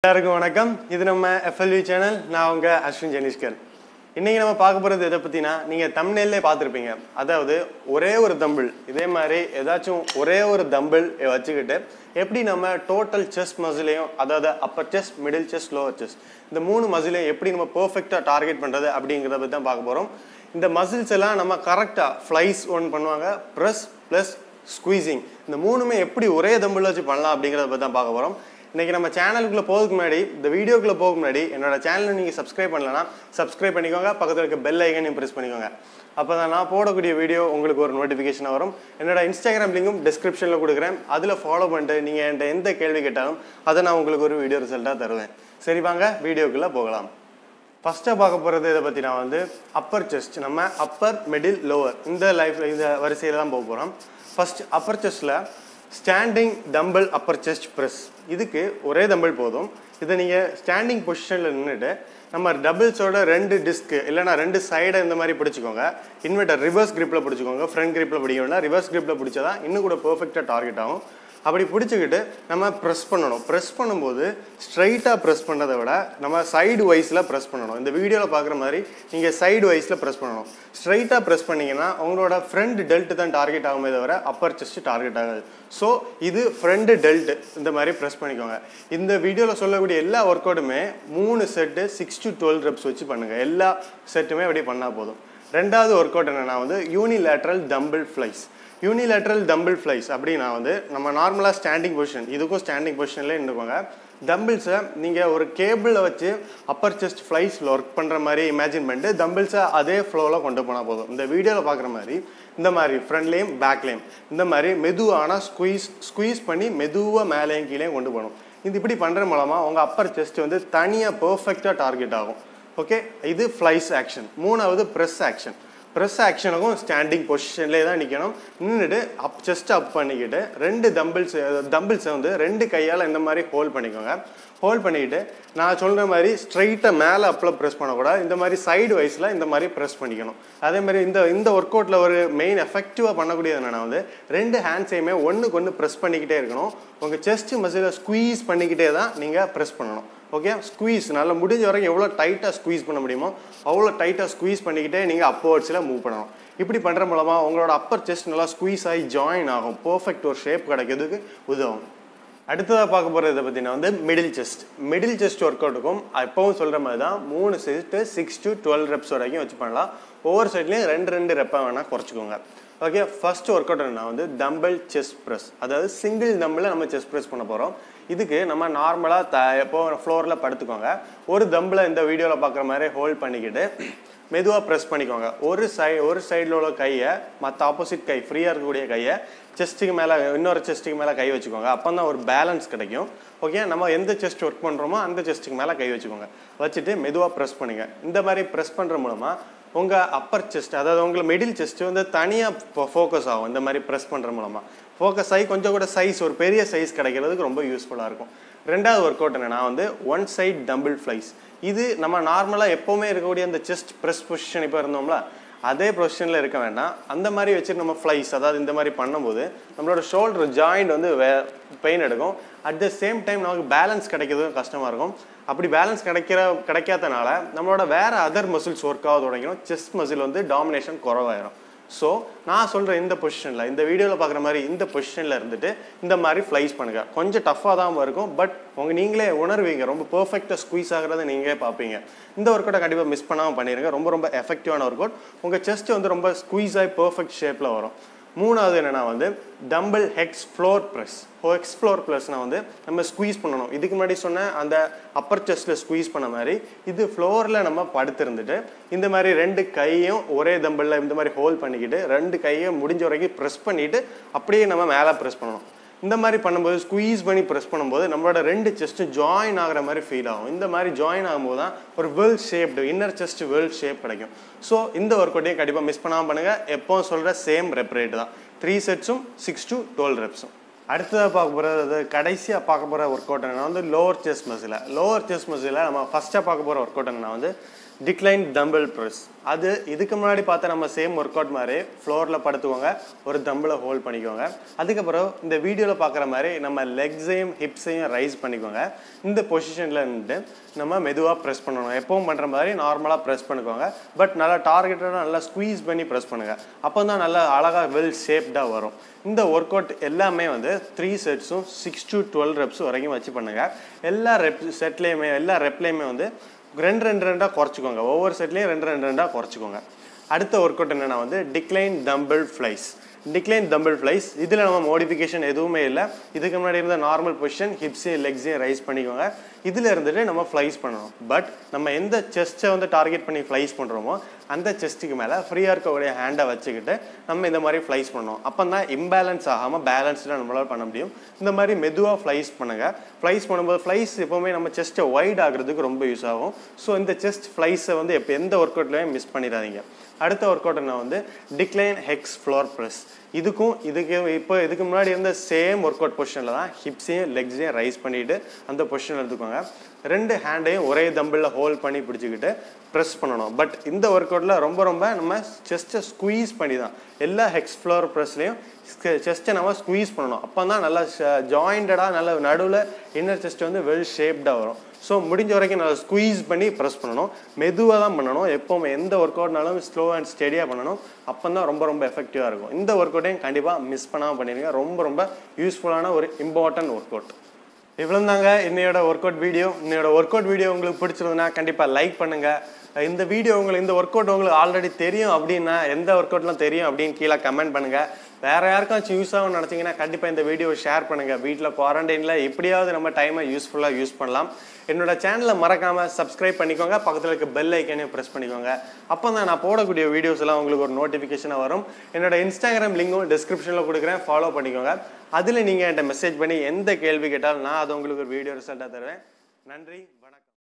எல்லாருக்கும் வணக்கம் இது நம்ம எஃப்எல்வி சேனல் நான் உங்க அஸ்வின் ஜெனிஷ்கர் இன்னைக்கு நம்ம பார்க்க போறது எதை பத்தினா நீங்க தம்னேல்லே பார்த்துருப்பீங்க அதாவது ஒரே ஒரு தம்பிள் இதே மாதிரி ஏதாச்சும் ஒரே ஒரு தம்பிள் வச்சுக்கிட்டு எப்படி நம்ம டோட்டல் செஸ்ட் மசிலையும் அதாவது upper chest middle chest lower chest இந்த மூணு மசிலையும் எப்படி நம்ம பெர்ஃபெக்டாக டார்கெட் பண்றது அப்படிங்கிறத பற்றி தான் பார்க்க போறோம் இந்த மசில்ஸ் எல்லாம் நம்ம கரெக்டாக ஃப்ளைஸ் ஒன் பண்ணுவாங்க ப்ரெஸ் ப்ளஸ் ஸ்குவீசிங் இந்த மூணுமே எப்படி ஒரே தம்பிள் வச்சு பண்ணலாம் அப்படிங்கிறத பற்றி தான் பார்க்க போகிறோம் இன்னைக்கு நம்ம சேனலுக்குள்ள போகிறதுக்கு முன்னாடி இந்த வீடியோக்குள்ள போக முன்னாடி என்னோட சேனலை நீங்கள் சப்ஸ்கிரைப் பண்ணலன்னா சப்ஸ்கிரைப் பண்ணிக்கோங்க பக்கத்தில் இருக்க பெல் ஐக்கனையும் ப்ரெஸ் பண்ணிக்கோங்க அப்போ தான் நான் போடக்கூடிய வீடியோ உங்களுக்கு ஒரு நோட்டிஃபிகேஷன் வரும் என்னோட இன்ஸ்டாகிராம் லிங்கும் டிஸ்கிரிப்ஷனில் கொடுக்குறேன் அதில் ஃபாலோ பண்ணிட்டு நீங்கள் என்கிட்ட எந்த கேள்வி கேட்டாலும் அதை நான் உங்களுக்கு ஒரு வீடியோ ரிசல்ட்டாக தருவேன் சரி வாங்க வீடியோக்குள்ளே போகலாம் ஃபஸ்ட்டாக பார்க்க போகிறது இதை பற்றி நான் வந்து அப்பர் செஸ்ட் நம்ம அப்பர் மிடில் லோவர் இந்த லைஃப் இந்த வரிசையில் தான் போக போகிறோம் ஃபர்ஸ்ட் அப்பர் செஸ்ட்டில் standing dumbbell upper chest press இதுக்கு ஒரே தம்பிள் போதும் இதை நீங்கள் ஸ்டாண்டிங் பொசிஷனில் நின்றுட்டு நம்ம டபுள்ஸோட ரெண்டு டிஸ்க்கு இல்லைனா ரெண்டு சைடை இந்த மாதிரி பிடிச்சிக்கோங்க இன்வெர்டர் ரிவர்ஸ் கிரிப்பில் பிடிச்சிக்கோங்க ஃப்ரண்ட் கிரிப்பில் பிடிக்கணும்னா ரிவர்ஸ் கிரிப்பில் பிடிச்சா தான் இன்னும் கூட பெர்ஃபெக்டாக டார்கெட் ஆகும் அப்படி பிடிச்சிக்கிட்டு நம்ம ப்ரெஸ் பண்ணணும் ப்ரெஸ் பண்ணும்போது ஸ்ட்ரைட்டாக ப்ரெஸ் பண்ணதை விட நம்ம சைடு வைஸில் ப்ரெஸ் பண்ணணும் இந்த வீடியோவில் பார்க்குற மாதிரி நீங்கள் சைடு வைஸில் ப்ரெஸ் பண்ணணும் ஸ்ட்ரைட்டாக ப்ரெஸ் பண்ணிங்கன்னா உங்களோட ஃப்ரண்ட் டெல்ட் தான் டார்கெட் ஆகுமே தவிர அப்பர் செஸ்ட் டார்கெட் ஆகாது ஸோ இது ஃப்ரண்ட் டெல்ட் இந்த மாதிரி ப்ரெஸ் பண்ணிக்கோங்க இந்த வீடியோவில் சொல்லக்கூடிய எல்லா ஒர்க் அவுட்டுமே மூணு set six to twelve reps வச்சு பண்ணுங்கள் எல்லா செட்டுமே அப்படி பண்ணால் போதும் ரெண்டாவது ஒர்க் அவுட் என்னன்னா வந்து unilateral dumbbell flies unilateral dumbbell flies அப்படின்னா வந்து நம்ம நார்மலாக ஸ்டாண்டிங் பொசிஷன் இதுக்கும் ஸ்டாண்டிங் பொசிஷன்லேயே இருந்துக்கோங்க டம்பிள்ஸை நீங்கள் ஒரு கேபிளில் வச்சு அப்பர் செஸ்ட் ஃப்ளைஸில் ஒர்க் பண்ணுற மாதிரி இமேஜின் பண்ணிட்டு டம்பிள்ஸை அதே ஃப்ளோவில் கொண்டு போனால் போதும் இந்த வீடியோவில் பார்க்குற மாதிரி இந்த மாதிரி ஃப்ரண்ட்லேயும் பேக்லேயும் இந்த மாதிரி மெதுவான ஸ்குவீஸ் ஸ்குவீஸ் பண்ணி மெதுவாக மேலேயும் கீழேயும் கொண்டு போகணும் இது இப்படி பண்ணுற மூலமாக உங்கள் அப்பர் செஸ்ட் வந்து தனியாக பர்ஃபெக்டாக டார்கெட் ஆகும் ஓகே இது ஃப்ளைஸ் ஆக்ஷன் மூணாவது ப்ரெஸ் ஆக்ஷன் ப்ரெஸ் ஆக்ஷனுக்கும் ஸ்டாண்டிங் பொசிஷன்லேயே தான் நிற்கணும் நின்றுட்டு அப் செஸ்ட் அப் பண்ணிக்கிட்டு ரெண்டு தம்பிள்ஸ் தம்பிள்ஸை வந்து ரெண்டு கையால் இந்த மாதிரி ஹோல்ட் பண்ணிக்கோங்க ஹோல்ட் பண்ணிக்கிட்டு நான் சொல்கிற மாதிரி ஸ்ட்ரைட்டாக மேலே அப்பில் ப்ரெஸ் பண்ணக்கூடாது இந்த மாதிரி சைடு வைஸில் இந்த மாதிரி ப்ரெஸ் பண்ணிக்கணும் அதே மாதிரி இந்த இந்த ஒர்க் அவுட்டில் ஒரு மெயின் எஃபெக்டிவாக பண்ணக்கூடியது என்னென்னா வந்து ரெண்டு ஹேண்ட்ஸையுமே ஒன்றுக்கு ஒன்று ப்ரெஸ் பண்ணிக்கிட்டே இருக்கணும் உங்கள் செஸ்ட் மசிலை ஸ்குவீஸ் பண்ணிக்கிட்டே தான் நீங்கள் ப்ரெஸ் பண்ணணும் ஓகே ஸ்குவீஸ் நல்லா முடிஞ்ச வரைக்கும் எவ்வளோ டைட்டாக ஸ்குவீஸ் பண்ண முடியுமோ அவ்வளோ டைட்டாக ஸ்குவீஸ் பண்ணிக்கிட்டே நீங்கள் அப்போர்ட்ஸில் மூவ் பண்ணணும் இப்படி பண்ணுற மூலமாக உங்களோட அப்பர் செஸ்ட் நல்லா ஸ்குவீஸ் ஆகி ஜாயின் ஆகும் பர்ஃபெக்ட் ஒரு ஷேப் கிடைக்கிறதுக்கு உதவும் அடுத்ததாக பார்க்க போகிறது இதை பார்த்தீங்கன்னா வந்து middle chest middle chest work அவுட்டுக்கும் எப்பவும் சொல்கிற மாதிரி தான் மூணு chest six to twelve reps வரைக்கும் வச்சு பண்ணலாம் ஒவ்வொரு சைட்லேயும் ரெண்டு ரெண்டு ரெப்பை வேணால் குறைச்சிக்கோங்க ஓகே ஃபர்ஸ்ட் ஒர்க் அவுட் என்ன வந்து டம்பிள் செஸ்ட் ப்ரெஸ் அதாவது சிங்கிள் தம்பில் நம்ம செஸ்ட் ப்ரெஸ் பண்ண போகிறோம் இதுக்கு நம்ம நார்மலாக த எப்போ ஃப்ளோரில் படுத்துக்கோங்க ஒரு தம்பில் இந்த வீடியோவில் பார்க்குற மாதிரி ஹோல்ட் பண்ணிக்கிட்டு மெதுவாக ப்ரெஸ் பண்ணிக்கோங்க ஒரு சை ஒரு சைடில் உள்ள கையை மற்ற ஆப்போசிட் கை ஃப்ரீயாக இருக்கக்கூடிய கையை செஸ்ட்டுக்கு மேலே இன்னொரு செஸ்ட்டுக்கு மேலே கை வச்சுக்கோங்க அப்போ தான் ஒரு பேலன்ஸ் கிடைக்கும் ஓகே நம்ம எந்த செஸ்ட் ஒர்க் பண்ணுறோமோ அந்த செஸ்ட்டுக்கு மேலே கை வச்சுக்கோங்க வச்சுட்டு மெதுவாக ப்ரெஸ் பண்ணுங்கள் இந்த மாதிரி ப்ரெஸ் பண்ணுற மூலமாக உங்கள் அப்பர் செஸ்ட் அதாவது உங்களை மிடில் செஸ்ட் வந்து தனியாக ஃபோக்கஸ் ஆகும் இந்த மாதிரி ப்ரெஸ் பண்ணுற மூலமாக ஃபோக்கஸ் ஆகி கொஞ்சம் கூட சைஸ் ஒரு பெரிய சைஸ் கிடைக்கிறதுக்கு ரொம்ப யூஸ்ஃபுல்லாக இருக்கும் ரெண்டாவது ஒர்க் அவுட் என்னன்னா வந்து ஒன் சைட் டம்பிள் ஃப்ளைஸ் இது நம்ம நார்மலாக எப்போவுமே இருக்கக்கூடிய அந்த செஸ்ட் ப்ரெஸ் பொசிஷன் இப்போ இருந்தோம்ல அதே பொசிஷனில் இருக்க வேண்டாம் அந்த மாதிரி வச்சு நம்ம ஃப்ளைஸ் அதாவது இந்த மாதிரி பண்ணும்போது நம்மளோட ஷோல்டர் ஜாயிண்ட் வந்து வே பெயின் எடுக்கும் அட் த சேம் டைம் நமக்கு பேலன்ஸ் கிடைக்கிறதுக்கும் கஷ்டமாக இருக்கும் அப்படி பேலன்ஸ் கிடைக்கிற கிடைக்காதனால நம்மளோட வேறு அதர் மசில்ஸ் ஒர்க் ஆக தொடங்கிடும் செஸ்ட் மசில் வந்து டாமினேஷன் குறவாயிரும் ஸோ நான் சொல்கிற இந்த பொசிஷனில் இந்த வீடியோவில் பார்க்குற மாதிரி இந்த பொசிஷனில் இருந்துட்டு இந்த மாதிரி ஃப்ளைஸ் பண்ணுங்கள் கொஞ்சம் டஃப்பாக தான் இருக்கும் பட் உங்கள் நீங்களே உணர்வீங்க ரொம்ப பர்ஃபெக்டாக ஸ்குவீஸ் ஆகிறத நீங்களே பார்ப்பீங்க இந்த ஒர்க் அவுட்டை கண்டிப்பாக மிஸ் பண்ணாமல் பண்ணிடுங்க ரொம்ப ரொம்ப எஃபெக்டிவான ஒர்க் அவுட் உங்கள் செஸ்ட் வந்து ரொம்ப ஸ்குவீஸ் ஆகி பர்ஃபெக்ட் ஷேப்பில் வரும் மூணாவது என்னென்னா வந்து dumbbell hex floor press hex floor ப்ளஸ்னால் வந்து நம்ம ஸ்குவீஸ் பண்ணணும் இதுக்கு முன்னாடி சொன்ன அந்த அப்பர் செஸ்ட்டில் ஸ்குவீஸ் பண்ண மாதிரி இது ஃப்ளோரில் நம்ம படுத்திருந்துட்டு இந்த மாதிரி ரெண்டு கையும் ஒரே தம்பிளில் இந்த மாதிரி ஹோல்ட் பண்ணிக்கிட்டு ரெண்டு கையும் முடிஞ்ச வரைக்கும் ப்ரெஸ் பண்ணிவிட்டு அப்படியே நம்ம மேலே ப்ரெஸ் பண்ணணும் இந்த மாதிரி பண்ணும்போது ஸ்குவீஸ் பண்ணி ப்ரெஸ் பண்ணும்போது நம்மளோட ரெண்டு செஸ்ட்டும் ஜாயின் ஆகிற மாதிரி ஃபீல் ஆகும் இந்த மாதிரி ஜாயின் ஆகும்போது தான் ஒரு well shaped inner chest well shape கிடைக்கும் ஸோ இந்த ஒர்க் அவுட்டையும் கண்டிப்பாக மிஸ் பண்ணாமல் பண்ணுங்கள் எப்போவும் சொல்கிற சேம் ரெப் ரேட் தான் த்ரீ செட்ஸும் சிக்ஸ் டு டுவெல் ரெப்ஸும் அடுத்ததாக பார்க்க போகிறது கடைசியாக பார்க்க போகிற ஒர்க் அவுட் என்னன்னா வந்து lower chest muscle lower chest muscle நம்ம ஃபஸ்ட்டாக பார்க்க போகிற ஒர்க் அவுட் என்னன்னா வந்து டிக்ளைன் டம்பிள் ப்ரெஸ் அது இதுக்கு முன்னாடி பார்த்த நம்ம சேம் ஒர்க் அவுட் மாதிரி ஃப்ளோரில் படுத்துக்கோங்க ஒரு தம்பிளை ஹோல்ட் பண்ணிக்கோங்க அதுக்கப்புறம் இந்த வீடியோவில் பார்க்குற மாதிரி நம்ம லெக்ஸையும் ஹிப்ஸையும் ரைஸ் பண்ணிக்கோங்க இந்த பொசிஷனில் நின்று நம்ம மெதுவாக ப்ரெஸ் பண்ணணும் எப்பவும் பண்ணுற மாதிரி நார்மலாக ப்ரெஸ் பண்ணிக்கோங்க பட் நல்லா டார்கெட்டடாக நல்லா ஸ்குவீஸ் பண்ணி ப்ரெஸ் பண்ணுங்கள் அப்போ தான் நல்லா அழகாக வெல் ஷேப்டாக வரும் இந்த ஒர்க் அவுட் எல்லாமே வந்து த்ரீ செட்ஸும் சிக்ஸ் டு டுவெல் ரெப்ஸ் வரைக்கும் வச்சு பண்ணுங்கள் எல்லா ரெப் செட்லேயுமே எல்லா ரெப்லேயுமே வந்து ரெண்டு ரெண்டு ரெண்டாக குறைச்சிக்கோங்க ஒவ்வொரு செட்லேயும் ரெண்டு ரெண்டு ரெண்டாக குறைச்சிக்கோங்க அடுத்த ஒர்க் அவுட் என்னென்னா வந்து decline dumbbell flies decline dumbbell flies இதில் நம்ம மோடிஃபிகேஷன் எதுவுமே இல்லை இதுக்கு முன்னாடி இருந்த நார்மல் பொசிஷன் ஹிப்ஸையும் லெக்ஸையும் ரைஸ் பண்ணிக்கோங்க இதில் இருந்துட்டு நம்ம ஃப்ளைஸ் பண்ணணும் பட் நம்ம எந்த செஸ்ட்டை வந்து டார்கெட் பண்ணி ஃப்ளைஸ் பண்ணுறோமோ அந்த செஸ்ட்டுக்கு மேலே ஃப்ரீயாக இருக்கக்கூடிய ஹேண்டை வச்சுக்கிட்டு நம்ம இந்த மாதிரி ஃப்ளைஸ் பண்ணணும் அப்போ தான் இம்பேலன்ஸ் ஆகாமல் பேலன்ஸ்டாக நம்மளால் பண்ண முடியும் இந்த மாதிரி மெதுவாக ஃப்ளைஸ் பண்ணுங்கள் ஃப்ளைஸ் பண்ணும்போது ஃப்ளைஸ் எப்போவுமே நம்ம செஸ்ட்டை வைட் ஆகுறதுக்கு ரொம்ப யூஸ் ஆகும் ஸோ இந்த செஸ்ட் ஃப்ளைஸை வந்து எப்போ எந்த ஒர்க் அவுட்லையும் மிஸ் பண்ணிடாதீங்க அடுத்த ஒர்க் அவுட் என்ன வந்து டிக்ளைன் ஹெக்ஸ் ஃப்ளோர் ப்ரெஸ் இதுக்கும் இதுக்கு இப்போ இதுக்கு முன்னாடி இருந்த சேம் ஒர்க் அவுட் பொசிஷனில் தான் ஹிப்ஸையும் லெக்ஸையும் ரைஸ் பண்ணிவிட்டு அந்த பொசிஷன் எடுத்துக்கோங்க ரெண்டு ஹேண்டையும் ஒரே தம்பிளில் ஹோல்ட் பண்ணி பிடிச்சிக்கிட்டு ப்ரெஸ் பண்ணணும் பட் இந்த ஒர்க் அவுட்டில் ரொம்ப ரொம்ப நம்ம செஸ்ட்டை ஸ்குவீஸ் பண்ணி தான் எல்லா ஹெக்ஸ் ஃப்ளோர் ப்ரெஸ்லையும் செஸ்ட்டை நம்ம ஸ்குவீஸ் பண்ணணும் அப்போ தான் நல்லா ஜாயிண்டடாக நல்ல நடுவில் இன்னர் செஸ்ட் வந்து வெல் ஷேப்டாக வரும் ஸோ முடிஞ்ச வரைக்கும் நல்லா ஸ்குவீஸ் பண்ணி ப்ரெஸ் பண்ணணும் மெதுவாக தான் பண்ணணும் எப்போவுமே எந்த ஒர்க் அவுட்னாலும் ஸ்லோ அண்ட் ஸ்டெடியாக பண்ணணும் அப்போ தான் ரொம்ப ரொம்ப எஃபெக்டிவாக இருக்கும் இந்த ஒர்க் அவுட்டையும் கண்டிப்பாக மிஸ் பண்ணாமல் பண்ணிடுங்க ரொம்ப ரொம்ப யூஸ்ஃபுல்லான ஒரு இம்பார்ட்டன்ட் ஒர்க் அவுட் இவ்வளோ தாங்க இன்னையோட ஒர்க் அவுட் வீடியோ இன்னையோட ஒர்க் அவுட் வீடியோ உங்களுக்கு பிடிச்சிருந்ததுன்னா கண்டிப்பாக லைக் பண்ணுங்கள் இந்த வீடியோ உங்களுக்கு இந்த ஒர்க் அவுட் உங்களுக்கு ஆல்ரெடி தெரியும் அப்படின்னா எந்த ஒர்க் அவுட்லாம் தெரியும் அப்படின்னு கீழே கமெண்ட் பண்ணுங்கள் வேறு யாருக்காச்சும் யூஸ் ஆகும் நினச்சிங்கன்னா கண்டிப்பாக இந்த வீடியோவை ஷேர் பண்ணுங்கள் வீட்டில் குவாரண்டைனில் எப்படியாவது நம்ம டைமை யூஸ்ஃபுல்லாக யூஸ் பண்ணலாம் என்னோட சேனலை மறக்காமல் சப்ஸ்கிரைப் பண்ணிக்கோங்க பக்கத்தில் இருக்க பெல் ஐக்கனையும் ப்ரெஸ் பண்ணிக்கோங்க அப்போ தான் நான் போடக்கூடிய வீடியோஸ் எல்லாம் உங்களுக்கு ஒரு நோட்டிஃபிகேஷனாக வரும் என்னோட இன்ஸ்டாகிராம் லிங்கும் டிஸ்கிரிப்ஷனில் கொடுக்குறேன் ஃபாலோ பண்ணிக்கோங்க அதில் நீங்கள் என்கிட்ட மெசேஜ் பண்ணி எந்த கேள்வி கேட்டாலும் நான் அது உங்களுக்கு ஒரு வீடியோ ரிசல்ட்டாக தருவேன் நன்றி வணக்கம்